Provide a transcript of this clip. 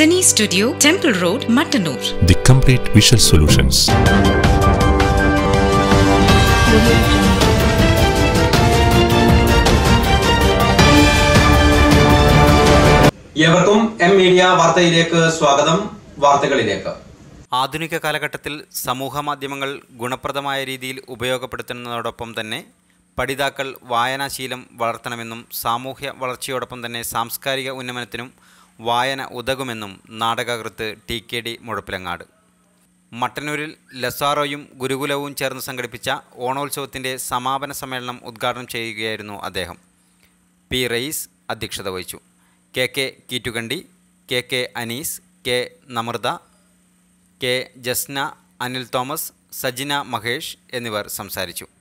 Sunny Studio, Temple Road, Mattanur. The complete visual solutions. ഏവർക്കും M media വാർത്തയിലേക്ക് സ്വാഗതം വാർത്തകളിലേക്ക് ആധുനിക കാലഘട്ടത്തിൽ സമൂഹ മാധ്യമങ്ങൾ ഗുണപ്രദമായ രീതിയിൽ ഉപയോഗപ്പെടുത്തുന്നതോടൊപ്പം തന്നെ പഠിതാക്കൾ വായനാശീലം വളർത്തണമെന്നും സാമൂഹ്യ വളർച്ചയോടൊപ്പം തന്നെ സാംസ്കാരിക ഉന്നമനത്തിനും വായന ഉതകുമെന്നും നാടകകൃത്ത് ടി കെ ഡി മുഴപ്പിലങ്ങാട് മട്ടന്നൂരിൽ ലസാറോയും ഗുരുകുലവും ചേർന്ന് സംഘടിപ്പിച്ച ഓണോത്സവത്തിൻ്റെ സമാപന സമ്മേളനം ഉദ്ഘാടനം ചെയ്യുകയായിരുന്നു അദ്ദേഹം പി റയീസ് അധ്യക്ഷത വഹിച്ചു K K Keettukandi K K Anees K Namrutha K Jasna Anil Thomas Sajina Mahesh എന്നിവർ സംസാരിച്ചു